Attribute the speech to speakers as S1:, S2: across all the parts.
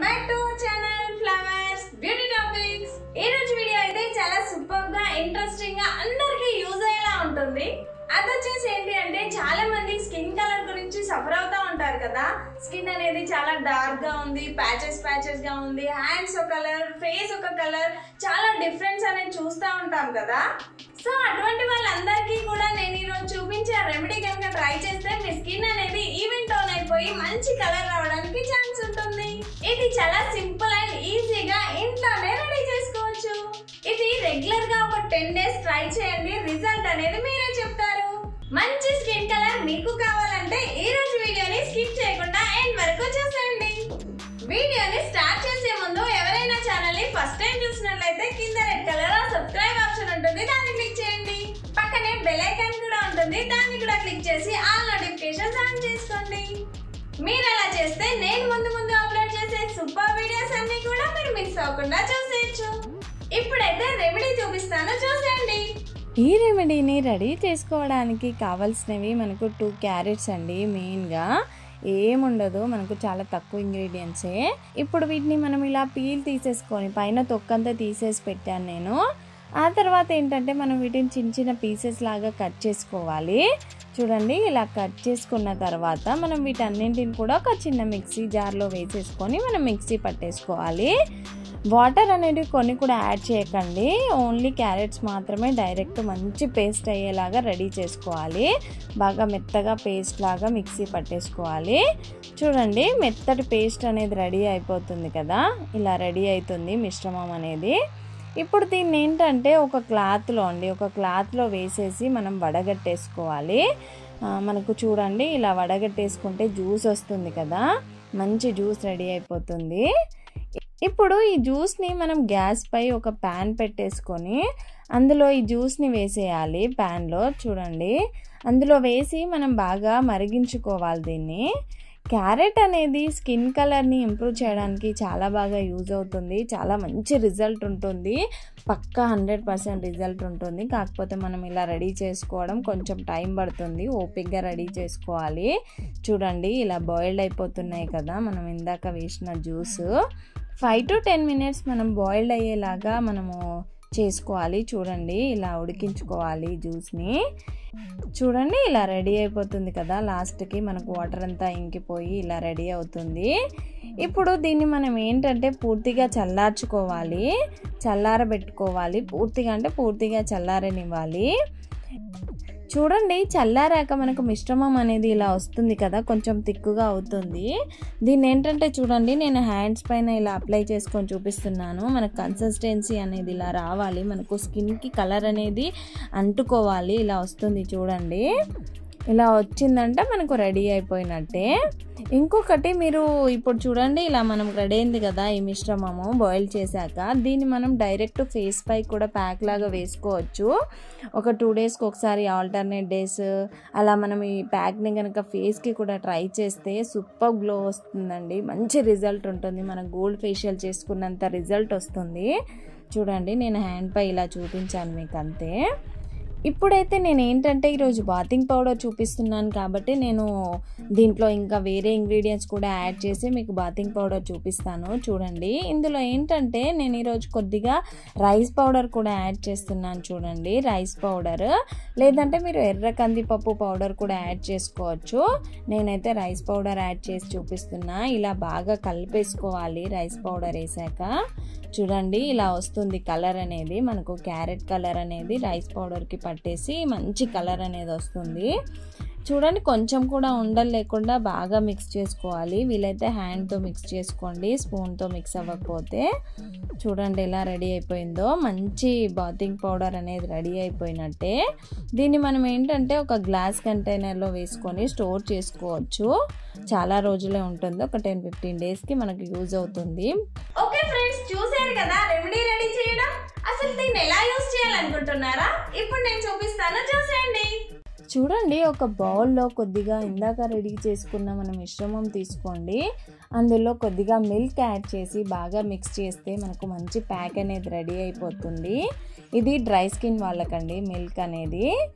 S1: back to channel flowers beauty topics ఈ రోజు video అయితే చాలా సూపర్ గా ఇంట్రెస్టింగ్ గా అందరికి యూజ్ అయ్యేలా ఉంటుంది అది వచ్చేసి ఏంటి అంటే చాలా మంది స్కిన్ కలర్ గురించి సఫర్ అవుతా ఉంటారు కదా స్కిన్ అనేది చాలా డార్క్ గా ఉంది ప్యాచెస్ ప్యాచెస్ గా ఉంది హ్యాండ్స్ ఒక కలర్ ఫేస్ ఒక కలర్ చాలా డిఫరెన్స్ అనేది చూస్తూ ఉంటాం కదా సో అటువంటి వాళ్ళందరికీ కూడా నేను ఈరోజు చూపించే రెమెడీ కనుక ట్రై చేస్తే మీ స్కిన్ అనేది ఈవెన్ టోన్ అయిపోయి మంచి కలర్ రావడానికి ఛాన్స్ ఉంటుంది ఇది చాలా సింపుల్ అండ్ ఈజీగా ఇంట్లోనే రెడీ చేసుకోవచ్చు ఇది రెగ్యులర్ గా ఒక టెన్ డేస్ ట్రై చేయండి రిజల్ట్ అనేది మీరే చెప్తారు మంచి స్కిన్ కలర్ మీకు కావాలంటే ఈ రోజు వీడియోని స్కిప్ చేయకుండా ఎండ్ వరకు చూసేయండి వీడియోని స్టార్ట్ చేసే ముందు ఎవరైనా ఛానల్ ని ఫస్ట్ టైం చూసినట్లయితే కింద రెడ్ కలర్ సబ్స్క్రైబ్ ఆప్షన్ ఉంటుంది దాన్ని క్లిక్ చేయండి పక్కనే బెల్ ఐకాన్ కూడా ఉంటుంది దాన్ని కూడా క్లిక్ చేసి ఆల్ నోటిఫికేషన్స్ ఆన్ చేసుకోండి మీరు అలా చేస్తే నేను ముందు ముందు అప్లోడ్ చేసే సూపర్ వీడియోస్ అన్ని కూడా మీరు మిస్ అవ్వకుండా చూసేయచ్చు ఇప్పుడైతే రెమెడీ చూపిస్తాను చూసేయండి
S2: ఈ రెమెడీని రెడీ చేసుకోవడానికి కావాల్సినవి మనకు టూ క్యారెట్స్ అండి మెయిన్గా ఏముండదు మనకు చాలా తక్కువ ఇంగ్రీడియంట్సే ఇప్పుడు వీటిని మనం ఇలా పీల్ తీసేసుకొని పైన తొక్కంతా తీసేసి పెట్టాను నేను ఆ తర్వాత ఏంటంటే మనం వీటిని చిన్న చిన్న పీసెస్ లాగా కట్ చేసుకోవాలి చూడండి ఇలా కట్ చేసుకున్న తర్వాత మనం వీటన్నింటిని కూడా ఒక చిన్న మిక్సీ జార్లో వేసేసుకొని మనం మిక్సీ పట్టేసుకోవాలి వాటర్ అనేది కొన్ని కూడా యాడ్ చేయకండి ఓన్లీ క్యారెట్స్ మాత్రమే డైరెక్ట్ మంచి పేస్ట్ అయ్యేలాగా రెడీ చేసుకోవాలి బాగా మెత్తగా పేస్ట్ లాగా మిక్సీ పట్టేసుకోవాలి చూడండి మెత్తటి పేస్ట్ అనేది రెడీ అయిపోతుంది కదా ఇలా రెడీ అవుతుంది మిశ్రమం అనేది ఇప్పుడు దీన్ని ఏంటంటే ఒక క్లాత్లో అండి ఒక క్లాత్లో వేసేసి మనం వడగట్టేసుకోవాలి ఆ, మనకు చూడండి ఇలా వడగట్టేసుకుంటే జ్యూస్ వస్తుంది కదా మంచి జ్యూస్ రెడీ అయిపోతుంది ఇప్పుడు ఈ జ్యూస్ని మనం గ్యాస్ పై ఒక ప్యాన్ పెట్టేసుకొని అందులో ఈ జ్యూస్ని వేసేయాలి ప్యాన్లో చూడండి అందులో వేసి మనం బాగా మరిగించుకోవాలి దీన్ని క్యారెట్ అనేది స్కిన్ కలర్ని ఇంప్రూవ్ చేయడానికి చాలా బాగా యూజ్ అవుతుంది చాలా మంచి రిజల్ట్ ఉంటుంది పక్కా హండ్రెడ్ పర్సెంట్ రిజల్ట్ ఉంటుంది కాకపోతే మనం ఇలా రెడీ చేసుకోవడం కొంచెం టైం పడుతుంది ఓపిక్గా రెడీ చేసుకోవాలి చూడండి ఇలా బాయిల్డ్ అయిపోతున్నాయి కదా మనం ఇందాక వేసిన juice five to ten minutes మనం బాయిల్డ్ అయ్యేలాగా మనము చేసుకోవాలి చూడండి ఇలా ఉడికించుకోవాలి జ్యూస్ని చూడండి ఇలా రెడీ అయిపోతుంది కదా లాస్ట్కి మనకు వాటర్ అంతా ఇంకిపోయి ఇలా రెడీ అవుతుంది ఇప్పుడు దీన్ని మనం ఏంటంటే పూర్తిగా చల్లార్చుకోవాలి చల్లారబెట్టుకోవాలి పూర్తిగా అంటే పూర్తిగా చల్లారనివ్వాలి చూడండి చల్లారాక మనకు మిశ్రమం అనేది ఇలా వస్తుంది కదా కొంచెం తిక్కుగా అవుతుంది దీన్ని ఏంటంటే చూడండి నేను హ్యాండ్స్ పైన ఇలా అప్లై చేసుకొని చూపిస్తున్నాను మనకు కన్సిస్టెన్సీ అనేది ఇలా రావాలి మనకు స్కిన్కి కలర్ అనేది అంటుకోవాలి ఇలా వస్తుంది చూడండి ఇలా వచ్చిందంటే మనకు రెడీ అయిపోయినట్టే ఇంకొకటి మీరు ఇప్పుడు చూడండి ఇలా మనం రెడీ అయింది కదా ఈ మిశ్రమము బాయిల్ చేశాక దీన్ని మనం డైరెక్ట్ ఫేస్ పై కూడా ప్యాక్ లాగా వేసుకోవచ్చు ఒక టూ డేస్కి ఒకసారి ఆల్టర్నేట్ డేస్ అలా మనం ఈ ప్యాక్ని కనుక ఫేస్కి కూడా ట్రై చేస్తే సూపర్ గ్లో వస్తుందండి మంచి రిజల్ట్ ఉంటుంది మనం గోల్డ్ ఫేషియల్ చేసుకున్నంత రిజల్ట్ వస్తుంది చూడండి నేను హ్యాండ్ పై ఇలా చూపించాను మీకు అంతే ఇప్పుడైతే నేను ఏంటంటే ఈరోజు బాతింగ్ పౌడర్ చూపిస్తున్నాను కాబట్టి నేను దీంట్లో ఇంకా వేరే ఇంగ్రీడియంట్స్ కూడా యాడ్ చేసి మీకు బాతింగ్ పౌడర్ చూపిస్తాను చూడండి ఇందులో ఏంటంటే నేను ఈరోజు కొద్దిగా రైస్ పౌడర్ కూడా యాడ్ చేస్తున్నాను చూడండి రైస్ పౌడర్ లేదంటే మీరు ఎర్ర కందిపప్పు పౌడర్ కూడా యాడ్ చేసుకోవచ్చు నేనైతే రైస్ పౌడర్ యాడ్ చేసి చూపిస్తున్నా ఇలా బాగా కలిపేసుకోవాలి రైస్ పౌడర్ వేసాక చూడండి ఇలా వస్తుంది కలర్ అనేది మనకు క్యారెట్ కలర్ అనేది రైస్ పౌడర్కి పట్టేసి మంచి కలర్ అనేది వస్తుంది చూడండి కొంచెం కూడా ఉండలు లేకుండా బాగా మిక్స్ చేసుకోవాలి వీలైతే హ్యాండ్తో మిక్స్ చేసుకోండి స్పూన్తో మిక్స్ అవ్వకపోతే చూడండి ఎలా రెడీ అయిపోయిందో మంచి బాతింగ్ పౌడర్ అనేది రెడీ అయిపోయినట్టే దీన్ని మనం ఏంటంటే ఒక గ్లాస్ కంటైనర్లో వేసుకొని స్టోర్ చేసుకోవచ్చు చాలా రోజులే ఉంటుంది ఒక టెన్ ఫిఫ్టీన్ డేస్కి మనకు యూజ్ అవుతుంది
S1: ఓకే ఫ్రెండ్స్ చూసారు కదా రెమెడీ రెడీ చేయడం అసలు దీన్ని ఎలా యూస్ చేయాలనుకుంటున్నారా ఇప్పుడు నేను చూపిస్తాను చూసేయండి
S2: చూడండి ఒక బౌల్లో కొద్దిగా ఇందాక రెడీ చేసుకున్న మన మిశ్రమం తీసుకోండి అందులో కొద్దిగా మిల్క్ యాడ్ చేసి బాగా మిక్స్ చేస్తే మనకు మంచి ప్యాక్ అనేది రెడీ అయిపోతుంది ఇది డ్రై స్కిన్ వాళ్ళకండి మిల్క్ అనేది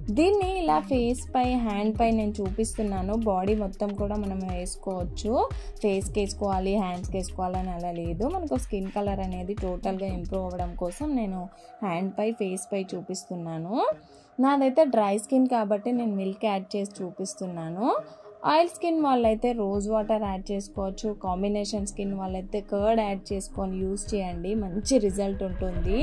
S2: దీన్ని ఇలా ఫేస్ పై హ్యాండ్ పై నేను చూపిస్తున్నాను బాడీ మొత్తం కూడా మనం వేసుకోవచ్చు ఫేస్కి వేసుకోవాలి హ్యాండ్స్కి వేసుకోవాలి అని అలా లేదు మనకు స్కిన్ కలర్ అనేది టోటల్గా ఇంప్రూవ్ అవ్వడం కోసం నేను హ్యాండ్ పై ఫేస్ పై చూపిస్తున్నాను నాదైతే డ్రై స్కిన్ కాబట్టి నేను మిల్క్ యాడ్ చేసి చూపిస్తున్నాను ఆయిల్ స్కిన్ వాళ్ళైతే రోజ్ వాటర్ యాడ్ చేసుకోవచ్చు కాంబినేషన్ స్కిన్ వాళ్ళైతే కర్డ్ యాడ్ చేసుకొని యూస్ చేయండి మంచి రిజల్ట్ ఉంటుంది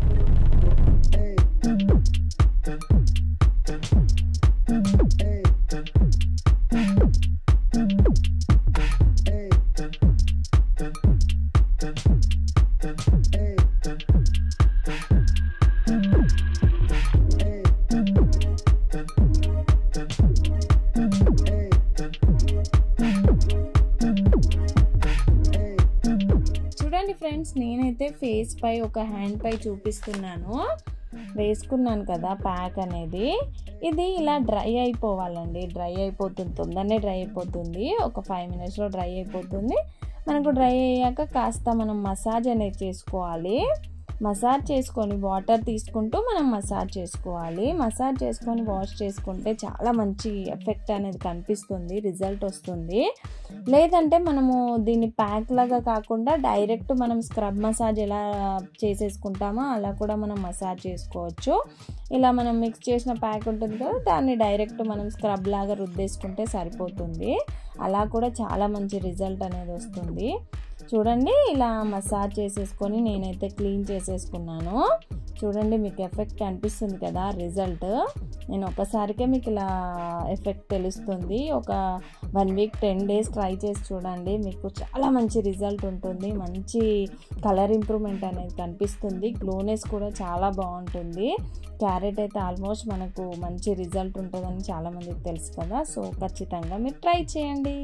S2: చూడండి ఫ్రెండ్స్ నేనైతే ఫేస్ పై ఒక హ్యాండ్ పై చూపిస్తున్నాను వేసుకున్నాను కదా ప్యాక్ అనేది ఇది ఇలా డ్రై అయిపోవాలండి డ్రై అయిపోతుంది తొందరనే డ్రై అయిపోతుంది ఒక ఫైవ్ మినిట్స్లో డ్రై అయిపోతుంది మనకు డ్రై అయ్యాక కాస్త మనం మసాజ్ అనేది చేసుకోవాలి మసాజ్ చేసుకొని వాటర్ తీసుకుంటూ మనం మసాజ్ చేసుకోవాలి మసాజ్ చేసుకొని వాష్ చేసుకుంటే చాలా మంచి ఎఫెక్ట్ అనేది కనిపిస్తుంది రిజల్ట్ వస్తుంది లేదంటే మనము దీన్ని ప్యాక్ లాగా కాకుండా డైరెక్ట్ మనం స్క్రబ్ మసాజ్ ఎలా చేసేసుకుంటామో అలా కూడా మనం మసాజ్ చేసుకోవచ్చు ఇలా మనం మిక్స్ చేసిన ప్యాక్ ఉంటుంది కదా దాన్ని డైరెక్ట్ మనం స్క్రబ్ లాగా రుద్దేసుకుంటే సరిపోతుంది అలా కూడా చాలా మంచి రిజల్ట్ అనేది వస్తుంది చూడండి ఇలా మసాజ్ చేసేసుకొని నేనైతే క్లీన్ చేసేసుకున్నాను చూడండి మీకు ఎఫెక్ట్ కనిపిస్తుంది కదా రిజల్ట్ నేను ఒకసారికే మీకు ఇలా ఎఫెక్ట్ తెలుస్తుంది ఒక one week ten days try చేసి చూడండి మీకు చాలా మంచి రిజల్ట్ ఉంటుంది మంచి కలర్ ఇంప్రూవ్మెంట్ అనేది కనిపిస్తుంది గ్లోనెస్ కూడా చాలా బాగుంటుంది క్యారెట్ అయితే ఆల్మోస్ట్ మనకు మంచి రిజల్ట్ ఉంటుందని చాలామందికి తెలుసు కదా సో ఖచ్చితంగా మీరు ట్రై చేయండి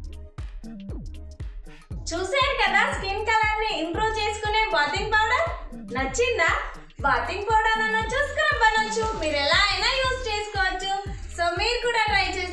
S1: చూసారు కదా స్కిన్ కలర్ ని ఇంప్రూవ్ చేసుకునే బాతింగ్ పౌడర్ నచ్చిందా బాతింగ్ పౌడర్ అనొచ్చు స్క్రబ్ అనొచ్చు మీరు ఎలా అయినా యూస్ చేసుకోవచ్చు సో మీరు కూడా ట్రై చేసి